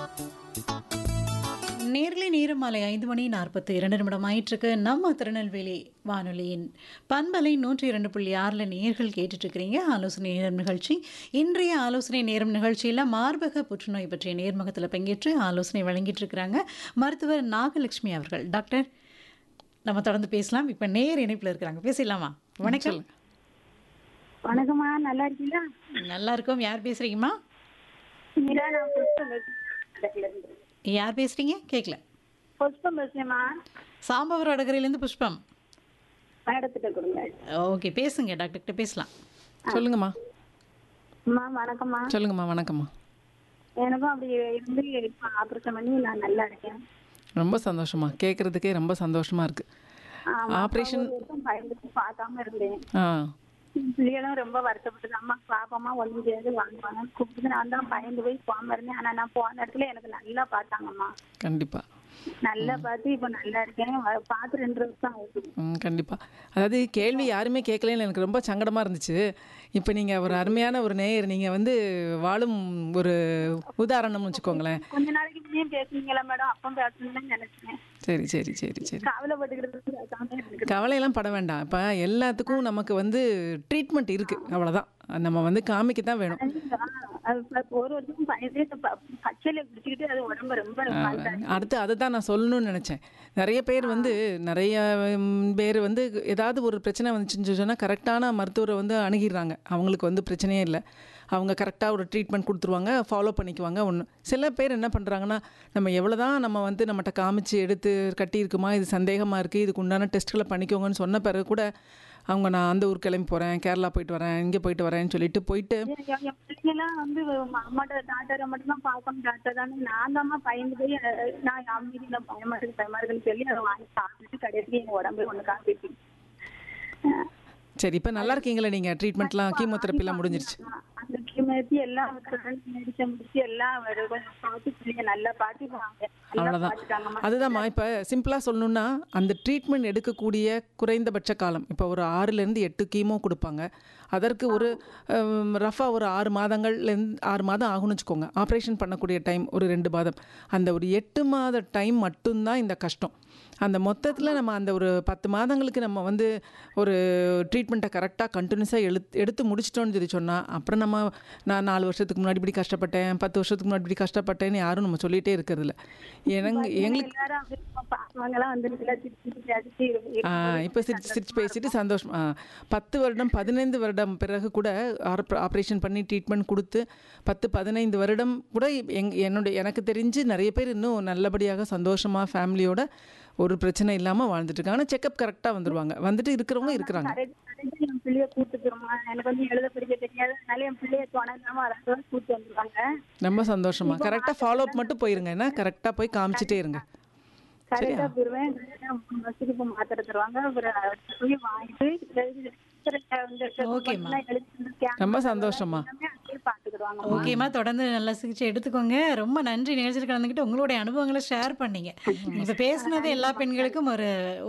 நேர்களை நேரம் மாலை ஐந்து மணி நாற்பத்தி இரண்டு நிமிடம் ஆயிட்டிருக்கு நம்ம திருநெல்வேலி வானொலியின் பண்பலை நூற்றி இரண்டு புள்ளி ஆறில் நேர்கள் கேட்டுட்ருக்கிறீங்க ஆலோசனை நேரம் நிகழ்ச்சி இன்றைய ஆலோசனை நேரம் நிகழ்ச்சியில் மார்பக புற்றுநோய் பற்றிய நேர்முகத்தில் பங்கேற்று ஆலோசனை வழங்கிட்டு இருக்கிறாங்க மருத்துவர் நாகலட்சுமி அவர்கள் டாக்டர் நம்ம தொடர்ந்து பேசலாம் இப்போ நேர் இணைப்பில் இருக்கிறாங்க பேசலாமா வணக்கம் வணக்கம்மா நல்லா இருக்கீங்களா நல்லா இருக்கோம் யார் பேசுறீங்கம்மா மீரா நான் புஷ்பம் பேசுறேன் யார் பேசுறீங்க கேட்கல புஷ்பம் பேசுறேம்மா சாம்பவர் வடகரையிலேருந்து புஷ்பம் மேடத்திட்ட கொடுங்க ஓகே பேசுங்க டாக்டர்கிட்ட பேசலாம் சொல்லுங்கம்மா அம்மா வணக்கம்மா சொல்லுங்கம்மா வணக்கம்மா எனக்கும் அப்படி இருந்து இப்போ ஆப்ரேஷன் பண்ணி நான் நல்லா இருக்கேன் ரொம்ப சந்தோஷமா கேட்குறதுக்கே ரொம்ப சந்தோஷமா இருக்கு ஆமா, ஆப்ரேஷன் ஒரு வருஷம் பயந்துட்டு பார்க்காம இருந்தேன் ஆ பிள்ளைகளும் ரொம்ப வருத்தப்பட்டது அம்மா பாப்பாமா ஒன்றும் செய்யாது வாங்குவாங்க கூப்பிட்டு நான் தான் பயந்து போய் போகாம இருந்தேன் ஆனா நான் போன இடத்துல எனக்கு நல்லா பார்த்தாங்கம்மா கண்டிப்பா நல்லா பார்த்து இப்போ நல்லா இருக்கேன் வ- பார்த்து ரெண்டு வருஷம் ஆகுது ம் கண்டிப்பா அதாவது கேள்வி யாருமே கேட்கலன்னு எனக்கு ரொம்ப சங்கடமா இருந்துச்சு இப்போ நீங்க ஒரு அருமையான ஒரு நேயர் நீங்க வந்து வாழும் ஒரு உதாரணம்னு வச்சுக்கோங்களேன் கொஞ்ச நாளைக்கு முன்னே பேசுனீங்களா மேடம் அப்போ பேசணும்னு நினைச்சேன் சரி சரி சரி சரி கவலைப்பட்டுக்கிட்டு பேசாம இருக்கு கவலையெல்லாம் பட வேண்டாம் இப்போ எல்லாத்துக்கும் நமக்கு வந்து ட்ரீட்மெண்ட் இருக்குது அவ்வளோதான் நம்ம வந்து காமிக்க தான் வேணும் அது ப- ஒரு வருஷம் பயந்தே இந்த ப- பச்சையில குடிச்சுக்கிட்டு அது உடம்பு ரொம்ப பாதிச்சு. அடுத்து அதை தான் நான் சொல்லணும்னு நினச்சேன் நிறைய பேர் வந்து நிறைய ம், பேர் வந்து ஏதாவது ஒரு பிரச்சனை வந்துச்சுன்னு சொன்னால் கரெக்டான மருத்துவரை வந்து அணுகிடுறாங்க அவங்களுக்கு வந்து பிரச்சனையே இல்லை அவங்க கரெக்டாக ஒரு ட்ரீட்மெண்ட் கொடுத்துருவாங்க ஃபாலோ பண்ணிக்குவாங்க ஒன்று சில பேர் என்ன பண்ணுறாங்கன்னா நம்ம எவ்வளோ தான் நம்ம வந்து நம்மகிட்ட காமிச்சு எடுத்து கட்டியிருக்குமா இது சந்தேகமாக இருக்குது இதுக்கு உண்டான டெஸ்ட்களை பண்ணிக்கோங்கன்னு சொன்ன பிறகு கூட அவங்க நான் அந்த ஊர் கிளம்பி போகிறேன் கேரளா போயிட்டு வரேன் இங்கே போயிட்டு வரேன்னு சொல்லிட்டு போயிட்டு என் என் பிள்ளைங்கெல்லாம் வந்து அம்மாட்ட டாக்டரை மட்டும் தான் பார்க்கணும் டாக்டர் தான் நான் தாம்மா பயந்து போய் அஹ், நான் அமைதியில பயமா இருக்கு பயமா இருக்குன்னு சொல்லி அதை வாங்கி சாப்பிட்டுட்டு கடைசி எங்க உடம்பு ஒண்ணு காப்பிட்டு சரி இப்போ நல்லா இருக்கீங்களா நீங்கள் ட்ரீட்மெண்ட்லாம் கீமோதெரப்பிலாம் முடிஞ்சிருச்சு அந்த கிமேத்தி எல்லாம் மெடிசன் முடிச்சு எல்லாம் ஒரு கொஞ்சம் பார்த்து பிள்ளைங்க நல்லா பார்த்துக்குவாங்க நல்லா அவ்வளோதான் பார்த்துட்டாங்கம்மா அதுதான்மா இப்போ சிம்பிளாக சொல்லணும்னா அந்த ட்ரீட்மெண்ட் எடுக்கக்கூடிய குறைந்தபட்ச காலம் இப்போ ஒரு ஆறுலேருந்து எட்டு கீமோ கொடுப்பாங்க அதற்கு ஒரு ரஃபாக ஒரு ஆறு மாதங்கள்லேருந்து ஆறு மாதம் ஆகும்னு வச்சுக்கோங்க ஆப்ரேஷன் பண்ணக்கூடிய டைம் ஒரு ரெண்டு மாதம் அந்த ஒரு எட்டு மாத டைம் மட்டும்தான் இந்த கஷ்டம் அந்த மொத்தத்தில் நம்ம அந்த ஒரு பத்து மாதங்களுக்கு நம்ம வந்து ஒரு ட்ரீட்மெண்ட்டை கரெக்டாக கண்டினியூஸாக எழுத்து எடுத்து முடிச்சிட்டோம்னு சொல்லி சொன்னால் அப்புறம் நம்ம நான் நாலு வருஷத்துக்கு முன்னாடி இப்படி கஷ்டப்பட்டேன் பத்து வருஷத்துக்கு முன்னாடி இப்படி கஷ்டப்பட்டேன்னு யாரும் நம்ம சொல்லிகிட்டே இருக்கிறதில்ல எனக்கு எங்களுக்கு எல்லாரும் அப்படி அவங்க எல்லாம் வந்து நல்லா சிரிச்சு பேசிட்டு இரு- ஆ இப்போ சிரிச்சு சிரிச்சு பேசிட்டு சந்தோஷம் ஆ பத்து வருடம் பதினைந்து வருடம் பிறகு கூட ஆப்ரேஷன் பண்ணி ட்ரீட்மெண்ட் கொடுத்து பத்து பதினைந்து வருடம் கூட எங் என்னுடைய எனக்கு தெரிஞ்சு நிறைய பேர் இன்னும் நல்லபடியாக சந்தோஷமாக ஃபேமிலியோட ஒரு பிரச்சனை இல்லாமல் வாழ்ந்துட்டு இருக்காங்க ஆனால் செக்கப் கரெக்டாக வந்துடுவாங்க வந்துட்டு இருக்கிறவங்க இருக்கிறாங்க கடைசி கடைசி என் பிள்ளைய கூட்டுக்கிறோமா எனக்கு வந்து எழுத படிக்க தெரியாது அதனால என் பிள்ளைய துணை இல்லாம அதை கூட்டு வந்துருவாங்க ரொம்ப சந்தோஷமா கரெக்டாக ஃபாலோ அப் மட்டும் போயிருங்க என்ன கரெக்டாக போய் காமிச்சிட்டே இருங்க கரெக்டா போயிருவேன் கரெக்டா மூணு வருஷத்துக்கு இப்போ மாத்திரை தருவாங்க அப்புறம் போய் வாங்கிட்டு எழுதி- வந்து ஓகேம்மா. எழுதி வந்து scan ரொம்ப சந்தோஷமா எல்லாமே அப்படியே பாத்துக்கிடுவாங்க ஓகேம்மா தொடர்ந்து நல்ல சிகிச்சை எடுத்துக்கோங்க ரொம்ப நன்றி நிகழ்ச்சியில் கலந்துக்கிட்டு உங்களுடைய அனுபவங்களை ஷேர் பண்ணீங்க இப்போ பேசுனது எல்லா பெண்களுக்கும் ஒரு